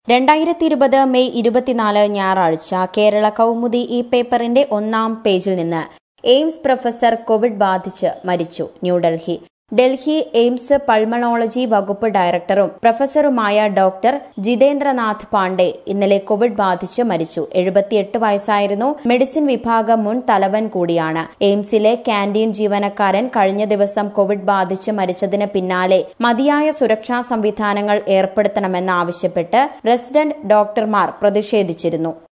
രണ്ടായിരത്തി ഇരുപത് മെയ് ഇരുപത്തിനാല് ഞായറാഴ്ച കേരള കൗമുദി ഈ പേപ്പറിന്റെ ഒന്നാം പേജിൽ നിന്ന് എയിംസ് പ്രൊഫസർ കോവിഡ് ബാധിച്ച് മരിച്ചു ന്യൂഡൽഹി ഡൽഹി എയിംസ് പൾമണോളജി വകുപ്പ് ഡയറക്ടറും പ്രൊഫസറുമായ ഡോക്ടർ ജിതേന്ദ്രനാഥ് പാണ്ഡെ ഇന്നലെ കോവിഡ് ബാധിച്ച് മരിച്ചു എഴുപത്തിയെട്ട് വയസ്സായിരുന്നു മെഡിസിൻ വിഭാഗം മുൻ തലവൻ കൂടിയാണ് എയിംസിലെ ക്യാന്റീൻ ജീവനക്കാരൻ കഴിഞ്ഞ ദിവസം കോവിഡ് ബാധിച്ച് മരിച്ചതിന് പിന്നാലെ മതിയായ സുരക്ഷാ സംവിധാനങ്ങൾ ഏർപ്പെടുത്തണമെന്നാവശ്യപ്പെട്ട് റെസിഡന്റ് ഡോക്ടർമാർ പ്രതിഷേധിച്ചിരുന്നു